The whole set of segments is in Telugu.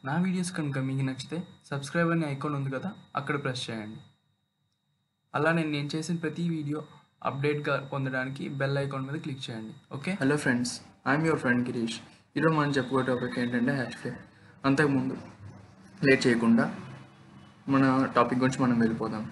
నా వీడియోస్ కనుక మీకు నచ్చితే సబ్స్క్రైబ్ అనే ఐకాన్ ఉంది కదా అక్కడ ప్రెస్ చేయండి అలానే నేను చేసిన ప్రతి వీడియో అప్డేట్గా పొందడానికి బెల్ ఐకాన్ మీద క్లిక్ చేయండి okay hello friends I'm your friend Girish ఈరోజు మనం చెప్పుకో టాపిక్ ఏంటంటే హ్యాష్ ట్యాగ్ అంతకుముందు లేట్ చేయకుండా మన టాపిక్ గురించి మనం వెళ్ళిపోదాం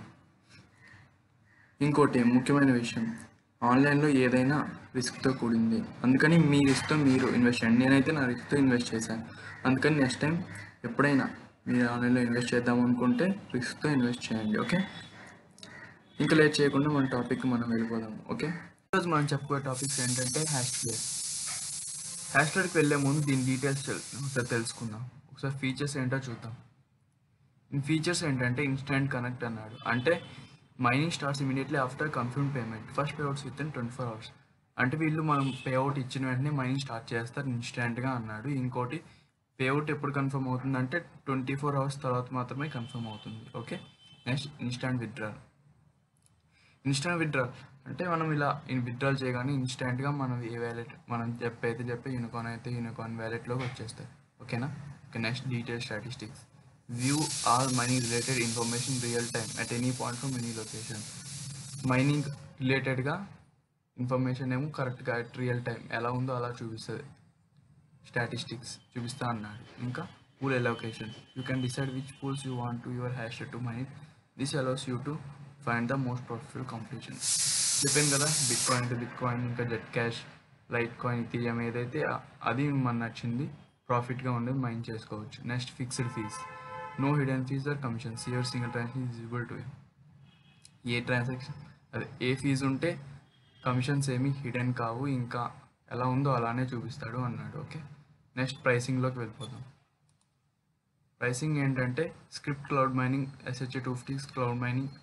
ఇంకోటి ముఖ్యమైన విషయం ఆన్లైన్లో ఏదైనా రిస్క్తో కూడింది అందుకని మీ రిస్క్తో మీరు ఇన్వెస్ట్ చేయండి నేనైతే నా రిస్క్తో ఇన్వెస్ట్ చేశాను అందుకని నెక్స్ట్ టైం ఎప్పుడైనా మీరు ఆన్లైన్లో ఇన్వెస్ట్ చేద్దాం అనుకుంటే రిస్క్తో ఇన్వెస్ట్ చేయండి ఓకే ఇంకా లేట్ చేయకుండా మన టాపిక్ మనం వెళ్ళిపోదాం ఓకే ఈరోజు మనం చెప్పుకునే టాపిక్స్ ఏంటంటే హ్యాష్ ట్యాగ్ హ్యాష్ ట్యాగ్కి వెళ్ళే ముందు దీని డీటెయిల్స్ ఒకసారి తెలుసుకుందాం ఒకసారి ఫీచర్స్ ఏంటో చూద్దాం ఫీచర్స్ ఏంటంటే ఇన్స్టెంట్ కనెక్ట్ అన్నాడు అంటే mining starts immediately after confirm payment first payouts within twenty four hours అంటే వీళ్ళు మనం పేఅవుట్ ఇచ్చిన వెంటనే మైనింగ్ స్టార్ట్ చేస్తారు ఇన్స్టెంట్గా అన్నాడు ఇంకోటి పేఅవుట్ ఎప్పుడు కన్ఫర్మ్ అవుతుందంటే ట్వంటీ ఫోర్ అవర్స్ తర్వాత మాత్రమే కన్ఫర్మ్ అవుతుంది okay next instant withdrawal instant withdrawal అంటే మనం ఇలా విత్డ్రాల్ చేయగానే ఇన్స్టాంట్గా మనం ఏ వ్యాలెట్ మనం చెప్పైతే చెప్పే యూనికాన్ అయితే యూనికాన్ వ్యాలెట్లోకి వచ్చేస్తాయి ఓకేనా okay next detail statistics view all money related information real time at any point from any location mining రిలేటెడ్గా ఇన్ఫర్మేషన్ ఏమో కరెక్ట్గా అట్ రియల్ టైం ఎలా ఉందో అలా చూపిస్తుంది స్టాటిస్టిక్స్ చూపిస్తా అన్నాడు ఇంకా pool allocation you can decide which pools you want to your hash to mine this allows you to find the most profitable completion చెప్పాను కదా Bitcoin to Bitcoin ఇంకా Zcash Litecoin Ethereum ఏదైతే ఆ- అది మన నచ్చింది ప్రాఫిట్గా ఉండేది మైన్ చేసుకోవచ్చు next fixed fees no hidden fees or commissions your single transaction is visible to a transaction అదే ఏ ఫీజు ఉంటే కమిషన్స్ ఏమీ హిడెన్ కావు ఇంకా ఎలా ఉందో అలానే చూపిస్తాడు అన్నాడు ఓకే నెక్స్ట్ ప్రైసింగ్లోకి వెళ్ళిపోదాం ప్రైసింగ్ ఏంటంటే script cloud mining SH two fifty cloud mining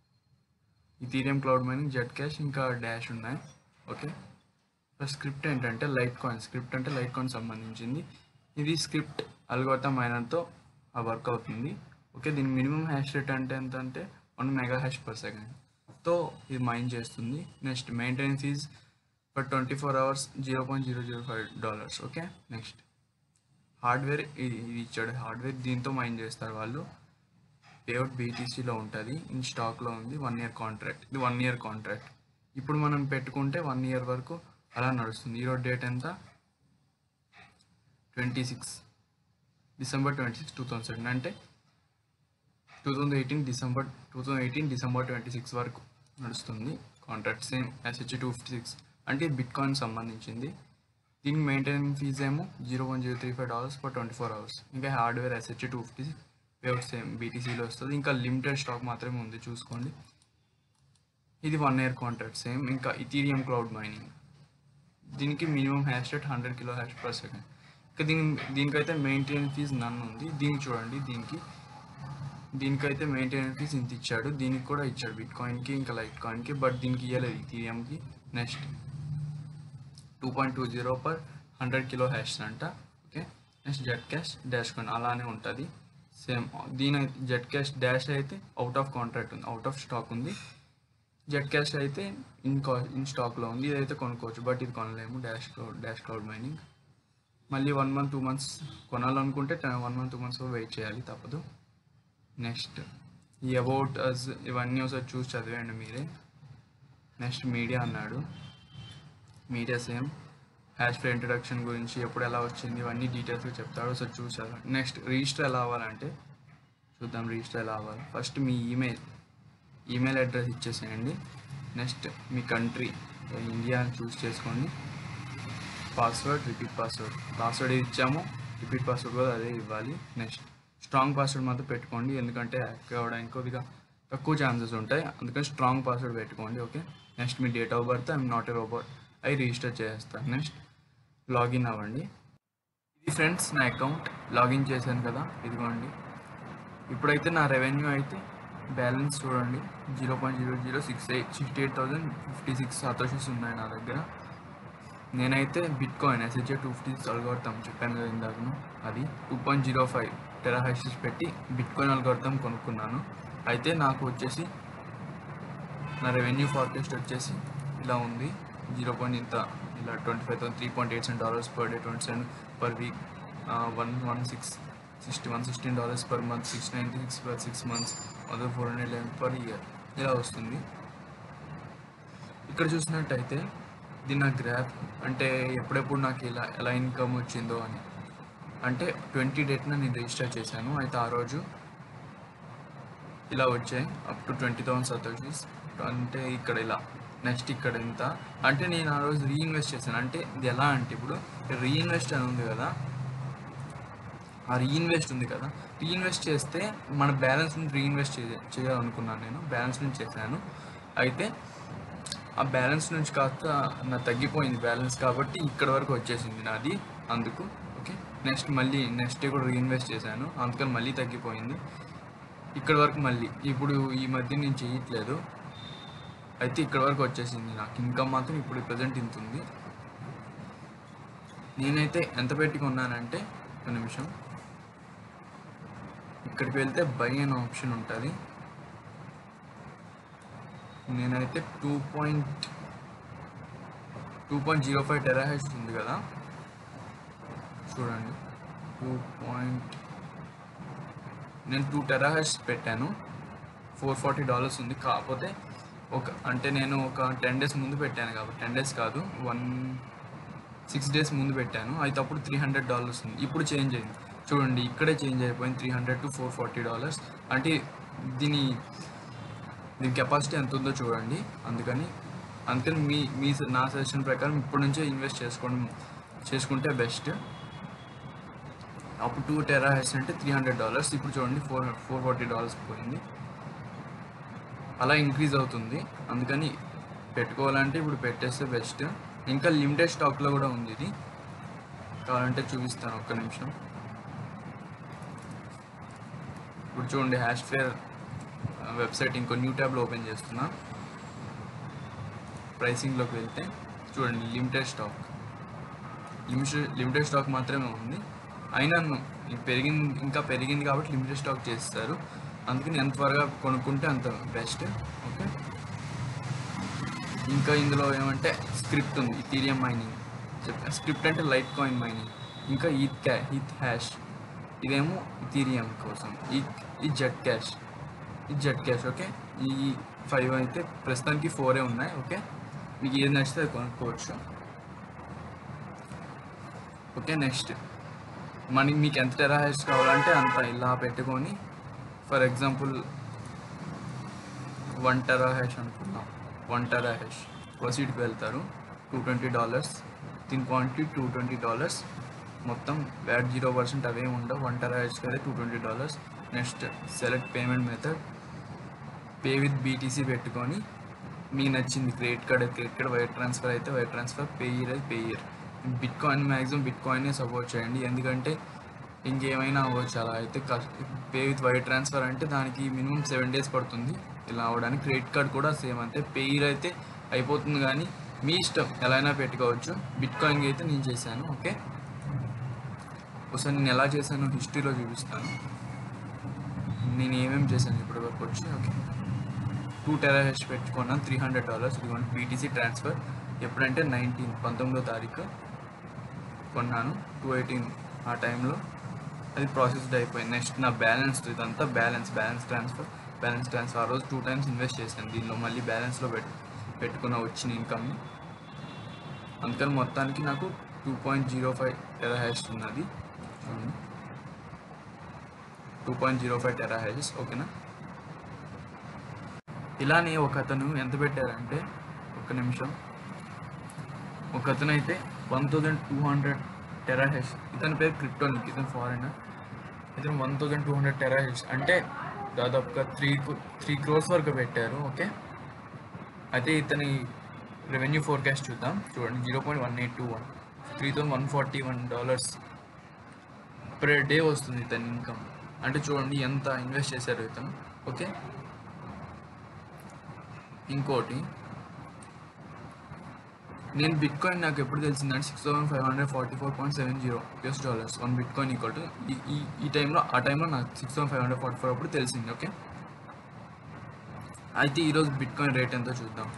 Ethereum cloud mining Zcash ఇంకా డాష్ ఉన్నాయి ఓకే ఫస్ట్ స్క్రిప్ట్ ఏంటంటే లైట్ కాయిన్ స్క్రిప్ట్ అంటే లైట్ కాయిన్ సంబంధించింది ఇది స్క్రిప్ట్ అల్గోతా మైనర్తో ఆ వర్క్ అవుతుంది ఓకే దీని మినిమం హ్యాష్ రేట్ అంటే ఎంత అంటే one mega hash per second తో ఇది మైన్ చేస్తుంది next maintenance fees for twenty four hours zero point zero zero five dollars okay next hardware ఇది ఇది ఇచ్చాడు హార్డ్వేర్ దీంతో మైన్ చేస్తారు వాళ్ళు పేఅవుట్ బీటీసీలో ఉంటుంది ఇన్ స్టాక్లో ఉంది వన్ ఇయర్ కాంట్రాక్ట్ ఇది వన్ ఇయర్ కాంట్రాక్ట్ ఇప్పుడు మనం పెట్టుకుంటే వన్ ఇయర్ వరకు అలా నడుస్తుంది ఈరోజు డేట్ ఎంత twenty six December twenty six two thousand seven అంటే two thousand eighteen December two thousand eighteen December twenty six వరకు నడుస్తుంది contract same SH two fifty six అంటే బిట్ కాయిన్ సంబంధించింది దీనికి మెయింటెనెన్స్ ఫీజ్ ఏమో zero one zero three five dollars for twenty four hours ఇంకా hardware SH two fifty six payout same బీటీసీలో వస్తుంది ఇంకా లిమిటెడ్ స్టాక్ మాత్రమే ఉంది చూసుకోండి ఇది వన్ ఇయర్ కాంట్రాక్ట్ సేమ్ ఇంకా ఇథీరియం క్లౌడ్ మైనింగ్ దీనికి minimum hash rate hundred kilo hash per second ఇంకా దీని దీనికైతే మెయింటెనెన్స్ ఫీజ్ నన్ను ఉంది దీనికి చూడండి దీనికి దీనికైతే మెయింటెనెన్స్ ఫీజ్ ఇంత ఇచ్చాడు దీనికి కూడా ఇచ్చాడు బిట్ కాయిన్కి ఇంకా లైట్ కాయిన్కి బట్ దీనికి ఇవ్వలేదు ఇథీరియంకి next two point two zero per hundred kilo hash అంట okay next Zcash dash coin అలానే ఉంటుంది సేమ్ దీని జెట్ క్యాష్ డాష్ అయితే అవుట్ ఆఫ్ కాంట్రాక్ట్ ఉంది అవుట్ ఆఫ్ స్టాక్ ఉంది జెట్ క్యాష్ అయితే ఇన్ కా ఇన్ స్టాక్లో ఉంది ఇదైతే కొనుక్కోవచ్చు బట్ ఇది కొనలేము dash cloud dash cloud mining మళ్ళీ వన్ మంత్ టూ మంత్స్ కొనాలనుకుంటే one month two months wait చేయాలి తప్పదు నెక్స్ట్ ఈ అబౌట్ అస్ ఇవన్నీ ఒకసారి చూసి చదివేయండి మీరే నెక్స్ట్ మీడియా అన్నాడు media same hash free introduction గురించి ఎప్పుడు ఎలా వచ్చింది ఇవన్నీ డీటెయిల్స్గా చెప్తాడు ఒకసారి చూసారు నెక్స్ట్ రిజిస్టర్ ఎలా అవ్వాలంటే చూద్దాం రిజిస్టర్ ఎలా అవ్వాలి ఫస్ట్ మీ ఈమెయిల్ ఈమెయిల్ అడ్రస్ ఇచ్చేసేయండి నెక్స్ట్ మీ కంట్రీ ఇండియా అని చూస్ చేసుకోండి పాస్వర్డ్ రిపీట్ పాస్వర్డ్ పాస్వర్డ్ ఏది ఇచ్చామో రిపీట్ పాస్వర్డ్ కూడా అదే ఇవ్వాలి నెక్స్ట్ స్ట్రాంగ్ పాస్వర్డ్ మాత్రం పెట్టుకోండి ఎందుకంటే హ్యాక్ అవ్వడానికి కొద్దిగా తక్కువ ఛాన్సెస్ ఉంటాయి అందుకని స్ట్రాంగ్ పాస్వర్డ్ పెట్టుకోండి ఓకే నెక్స్ట్ మీ date of birth I'm not a robot అవి రిజిస్టర్ చేస్తాను నెక్స్ట్ లాగిన్ అవ్వండి ఇది ఫ్రెండ్స్ నా అకౌంట్ లాగిన్ చేశాను కదా ఇదిగోండి ఇప్పుడైతే నా రెవెన్యూ అయితే బ్యాలెన్స్ చూడండి zero point zero zero six eight sixty eight thousand fifty six satoshis ఉన్నాయి నా దగ్గర నేనైతే bitcoin SHA two fifty six algorithm చెప్పాను కదా ఇందాకను అది two point zero five terahashes పెట్టి బిట్ కాయిన్ అల్గోర్థం కొనుక్కున్నాను అయితే నాకు వచ్చేసి నా రెవెన్యూ ఫార్కాస్ట్ వచ్చేసి ఇలా ఉంది జీరో పాయింట్ ఇంత ఇలా twenty five thousand three point eight seven dollars per day twenty seven per week one one six sixty one sixteen dollars per month six ninety six per six months other four hundred eleven per year ఇలా వస్తుంది ఇక్కడ చూసినట్టయితే ఇది నా గ్రాఫ్ అంటే ఎప్పుడెప్పుడు నాకు ఇలా ఎలా ఇన్కమ్ వచ్చిందో అని అంటే ట్వంటీ డేట్న నేను రిజిస్టర్ చేశాను అయితే ఆ రోజు ఇలా వచ్చాయి up to twenty thousand satoshis అంటే ఇక్కడ ఇలా నెక్స్ట్ ఇక్కడ ఇంత అంటే నేను ఆ రోజు రీఇన్వెస్ట్ చేశాను అంటే ఇది ఎలా అంటే ఇప్పుడు రీఇన్వెస్ట్ అని ఉంది కదా ఆ రీఇన్వెస్ట్ ఉంది కదా రీఇన్వెస్ట్ చేస్తే మన బ్యాలెన్స్ నుంచి రీఇన్వెస్ట్ చే చేయాలనుకున్నాను నేను బ్యాలెన్స్ నుంచి చేశాను అయితే ఆ బ్యాలెన్స్ నుంచి కాస్త నా తగ్గిపోయింది బ్యాలెన్స్ కాబట్టి ఇక్కడ వరకు వచ్చేసింది నాది అందుకు ఓకే నెక్స్ట్ మళ్ళీ నెక్స్ట్ డే కూడా రీఇన్వెస్ట్ చేశాను అందుకని మళ్ళీ తగ్గిపోయింది ఇక్కడ వరకు మళ్ళీ ఇప్పుడు ఈ మధ్య నేను చేయట్లేదు అయితే ఇక్కడ వరకు వచ్చేసింది నాకు ఇన్కమ్ మాత్రం ఇప్పుడు ప్రజెంట్ ఇంత ఉంది నేనైతే ఎంత పెట్టి కొన్నానంటే ఒక నిమిషం ఇక్కడికి వెళ్తే బై అనే ఆప్షన్ ఉంటుంది నేనైతే two point two point zero five tera H ఉంది కదా చూడండి టూ పాయింట్ నేను టూ టెరాహెచ్ పెట్టాను ఫోర్ ఫార్టీ డాలర్స్ ఉంది కాకపోతే ఒక అంటే నేను ఒక టెన్ డేస్ ముందు పెట్టాను కాబట్టి టెన్ డేస్ కాదు వన్ సిక్స్ డేస్ ముందు పెట్టాను అయితే అప్పుడు త్రీ హండ్రెడ్ డాలర్స్ ఉంది ఇప్పుడు చేంజ్ అయింది చూడండి ఇక్కడే చేంజ్ అయిపోయింది three hundred to four forty dollars అంటే దీని దీని కెపాసిటీ ఎంత ఉందో చూడండి అందుకని అందుకని మీ మీ నా సజెషన్ ప్రకారం ఇప్పటి నుంచే ఇన్వెస్ట్ చేసుకోవడం చేసుకుంటే బెస్ట్ అప్పుడు టూ టెరా హెచ్ అంటే త్రీ హండ్రెడ్ డాలర్స్ ఇప్పుడు చూడండి ఫోర్ ఫోర్ ఫార్టీ డాలర్స్ పోయింది అలా ఇంక్రీజ్ అవుతుంది అందుకని పెట్టుకోవాలంటే ఇప్పుడు పెట్టేస్తే బెస్ట్ ఇంకా లిమిటెడ్ స్టాక్లో కూడా ఉంది ఇది కావాలంటే చూపిస్తాను ఒక్క నిమిషం ఇప్పుడు చూడండి హ్యాష్ ఫేర్ వెబ్సైట్ ఇంకో న్యూ ట్యాబ్లో ఓపెన్ చేస్తున్నా ప్రైసింగ్లోకి వెళ్తే చూడండి limited stock limited limited stock మాత్రమే ఉంది అయినా ఇది పెరిగింది ఇంకా పెరిగింది కాబట్టి లిమిటెడ్ స్టాక్ చేస్తారు అందుకని ఎంత త్వరగా కొనుక్కుంటే అంత బెస్ట్ ఓకే ఇంకా ఇందులో ఏమంటే స్క్రిప్ట్ ఉంది ఇథీరియం మైనింగ్ చెప్పా స్క్రిప్ట్ అంటే లైట్ కాయిన్ మైనింగ్ ఇంకా ఈత్ క్యా ఈత్ హ్యాష్ ఇదేమో ఇథీరియం కోసం ఈ ఈ జెట్ క్యాష్ ఈ జెట్ క్యాష్ ఓకే ఈ ఫైవ్ అయితే ప్రస్తుతానికి ఫోరే ఉన్నాయి ఓకే మీకు ఏది నచ్చితే అది కొనుక్కోవచ్చు ఓకే నెక్స్ట్ మనకి మీకు ఎంత టెరా హ్యాష్ కావాలంటే అంత ఇలా పెట్టుకొని for example one tera hash అనుకుందాం వన్ టెరా హ్యాష్ ప్రొసీడ్కి వెళ్తారు టూ ట్వంటీ డాలర్స్ దీని క్వాంటిటీ టూ ట్వంటీ డాలర్స్ మొత్తం వ్యాట్ జీరో పర్సెంట్ అవే ఉండవు వన్ టెరా హ్యాష్కి అయితే two twenty dollars next select payment method pay with BTC పెట్టుకొని మీకు నచ్చింది క్రెడిట్ కార్డ్ అయితే క్రెడిట్ కార్డ్ వైర్ ట్రాన్స్ఫర్ అయితే వైర్ ట్రాన్స్ఫర్ పేయర్ అయితే పేయర్ బిట్ కాయిన్ మ్యాక్సిమం బిట్ కాయినే సపోర్ట్ చేయండి ఎందుకంటే ఇంకేమైనా అవ్వచ్చు అలా అయితే పే విత్ వైర్ ట్రాన్స్ఫర్ అంటే దానికి మినిమం సెవెన్ డేస్ పడుతుంది ఇలా అవ్వడానికి క్రెడిట్ కార్డ్ కూడా సేమ్ అంతే పేయర్ అయితే అయిపోతుంది కానీ మీ ఇష్టం ఎలా అయినా పెట్టుకోవచ్చు బిట్ కాయిన్ అయితే నేను చేశాను ఓకే ఒకసారి నేను ఎలా చేశాను హిస్టరీలో చూపిస్తాను నేను ఏమేమి చేశాను ఇప్పటి వరకు వచ్చి ఓకే టూ టెరా హెచ్ పెట్టుకున్నాను త్రీ హండ్రెడ్ డాలర్స్ ఇదిగోండి బీటీసీ ట్రాన్స్ఫర్ ఎప్పుడంటే నైన్టీన్ పంతొమ్మిదో తారీఖు కొన్నాను టూ ఎయిటీన్ ఆ టైంలో అది ప్రాసెస్డ్ అయిపోయింది నెక్స్ట్ నా బ్యాలెన్స్ ఇదంతా balance balance transfer balance transfer ఆ రోజు టూ టైమ్స్ ఇన్వెస్ట్ చేశాను దీనిలో మళ్ళీ బ్యాలెన్స్లో పెట్టు పెట్టుకున్న వచ్చిన ఇన్కమ్ని అందుకని మొత్తానికి నాకు two point zero five tera hash ఉన్నది చూడండి two point zero five tera hashes ఓకేనా ఇలానే ఒక అతను ఎంత పెట్టారంటే ఒక నిమిషం ఒక అతను అయితే one thousand two hundred tera H ఇతని పేరు క్రిప్టోనిక్ ఇతను ఫారెనర్ ఇతను one thousand two hundred tera H అంటే దాదాపుగా త్రీ త్రీ క్రోర్స్ వరకు పెట్టారు ఓకే అయితే ఇతని రెవెన్యూ ఫోర్కాస్ట్ చూద్దాం చూడండి zero point one eight two one three thousand one forty one dollars per day వస్తుంది ఇతని ఇన్కమ్ అంటే చూడండి ఎంత ఇన్వెస్ట్ చేశారు ఇతను ఓకే ఇంకోటి నేను బిట్ కాయిన్ నాకు ఎప్పుడు తెలిసిందంటే six thousand five hundred forty four point seven zero US dollars one bitcoin equal to ఈ ఈ టైంలో ఆ టైంలో నాకు six thousand five hundred forty four అప్పుడు తెలిసింది ఓకే అయితే ఈరోజు బిట్ కాయిన్ రేట్ ఎంతో చూద్దాం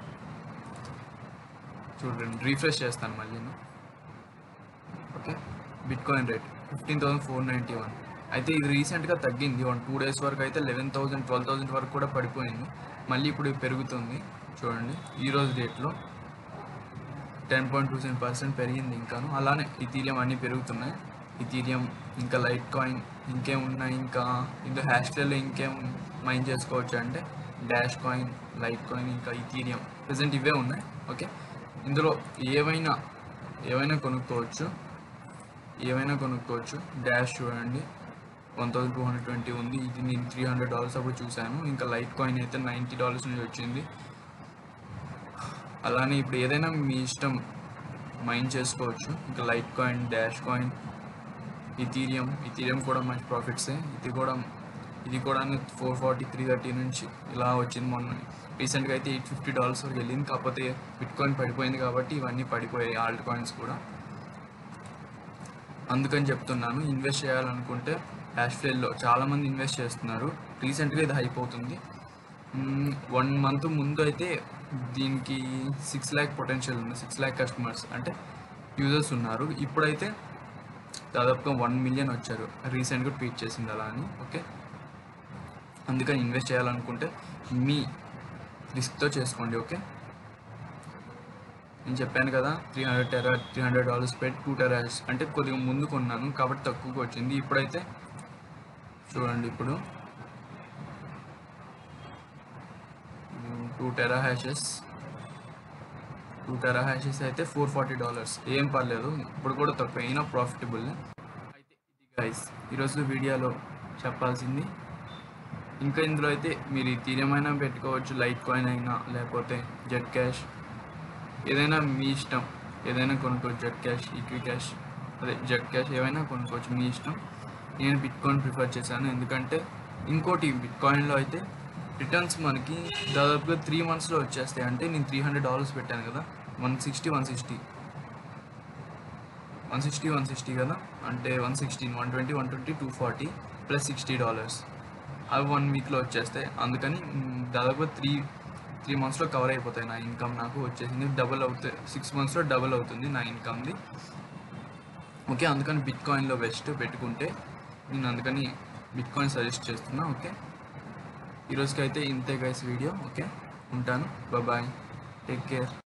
చూడండి రీఫ్రెష్ చేస్తాను మళ్ళీ okay bitcoin rate fifteen thousand four ninety one అయితే ఇది రీసెంట్గా తగ్గింది వన్ టూ డేస్ వరకు అయితే లెవెన్ థౌసండ్ ట్వెల్వ్ థౌసండ్ వరకు కూడా పడిపోయింది మళ్ళీ ఇప్పుడు పెరుగుతుంది చూడండి ఈ రోజు డేట్లో ten point two seven percent పెరిగింది ఇంకాను అలానే ఇథీరియం అన్నీ పెరుగుతున్నాయి ఇథీరియం ఇంకా లైట్ కాయిన్ ఇంకేం ఉన్నాయి ఇంకా ఇందులో హ్యాష్లో ఇంకేం మైన్ చేసుకోవచ్చు అంటే డాష్ కాయిన్ లైట్ కాయిన్ ఇంకా ఇథీరియం ప్రజెంట్ ఇవే ఉన్నాయి ఓకే ఇందులో ఏవైనా ఏవైనా కొనుక్కోవచ్చు ఏవైనా కొనుక్కోవచ్చు డాష్ చూడండి one thousand two hundred twenty ఉంది ఇది నేను త్రీ హండ్రెడ్ డాలర్స్ అప్పుడు చూశాను ఇంకా లైట్ కాయిన్ అయితే నైంటీ డాలర్స్ నుంచి వచ్చింది అలానే ఇప్పుడు ఏదైనా మీ ఇష్టం మైండ్ చేసుకోవచ్చు ఇంకా Litecoin dash coin Ethereum Ethereum కూడా మంచి ప్రాఫిట్సే ఇది కూడా ఇది కూడా ఫోర్ ఫార్టీ త్రీ థర్టీ నుంచి ఇలా వచ్చింది మొన్న రీసెంట్గా అయితే ఎయిట్ ఫిఫ్టీ డాలర్స్ వరకు వెళ్ళింది కాకపోతే బిట్ కాయిన్ పడిపోయింది కాబట్టి ఇవన్నీ పడిపోయాయి ఆల్ట్ కాయిన్స్ కూడా అందుకని చెప్తున్నాను ఇన్వెస్ట్ చేయాలనుకుంటే హ్యాష్ ఫ్లేల్లో చాలామంది ఇన్వెస్ట్ చేస్తున్నారు రీసెంట్గా ఇది హైప్ అవుతుంది వన్ మంత్ ముందు అయితే దీనికి సిక్స్ ల్యాక్ పొటెన్షియల్ ఉంది సిక్స్ ల్యాక్ కస్టమర్స్ అంటే యూజర్స్ ఉన్నారు ఇప్పుడైతే దాదాపుగా వన్ మిలియన్ వచ్చారు రీసెంట్గా ట్వీట్ చేసింది అలా అని ఓకే అందుకని ఇన్వెస్ట్ చేయాలనుకుంటే మీ రిస్క్తో చేసుకోండి ఓకే నేను చెప్పాను కదా three hundred tera three hundred dollars పెట్టి టూ టెరాస్ అంటే కొద్దిగా ముందు కొన్నాను కాబట్టి తక్కువగా వచ్చింది ఇప్పుడైతే చూడండి ఇప్పుడు two tera hashes two tera hashes అయితే ఫోర్ ఫార్టీ డాలర్స్ ఏం పర్లేదు ఇప్పుడు కూడా తక్కువ అయినా ప్రాఫిటబుల్ అయితే ఇది గైస్ ఈరోజు వీడియోలో చెప్పాల్సింది ఇంకా ఇందులో అయితే మీరు తీరమైనా పెట్టుకోవచ్చు లైట్ కాయిన్ అయినా లేకపోతే జెట్ క్యాష్ ఏదైనా మీ ఇష్టం ఏదైనా కొనుక్కోవచ్చు జెట్ క్యాష్ ఈక్వి క్యాష్ అదే జెట్ క్యాష్ ఏవైనా కొనుక్కోవచ్చు మీ ఇష్టం నేను బిట్ కాయిన్ ప్రిఫర్ చేశాను ఎందుకంటే ఇంకోటి బిట్ కాయిన్లో అయితే రిటర్న్స్ మనకి దాదాపుగా త్రీ మంత్స్లో వచ్చేస్తాయి అంటే నేను త్రీ హండ్రెడ్ డాలర్స్ పెట్టాను కదా one sixty one sixty one sixty one sixty కదా అంటే one sixteen one twenty one twenty two forty plus sixty dollars అవి వన్ వీక్లో వచ్చేస్తాయి అందుకని మ్, దాదాపు త్రీ త్రీ మంత్స్లో కవర్ అయిపోతాయి నా ఇన్కమ్ నాకు వచ్చేసింది డబుల్ అవుతుంది సిక్స్ మంత్స్లో డబుల్ అవుతుంది నా ఇన్కమ్ది ఓకే అందుకని బిట్ కాయిన్లో బెస్ట్ పెట్టుకుంటే నేను అందుకని బిట్ కాయిన్ సజెస్ట్ చేస్తున్నా ఓకే ఈరోజుకైతే ఇంతే గైస్ వీడియో ఓకే ఉంటాను బాయ్ టేక్ కేర్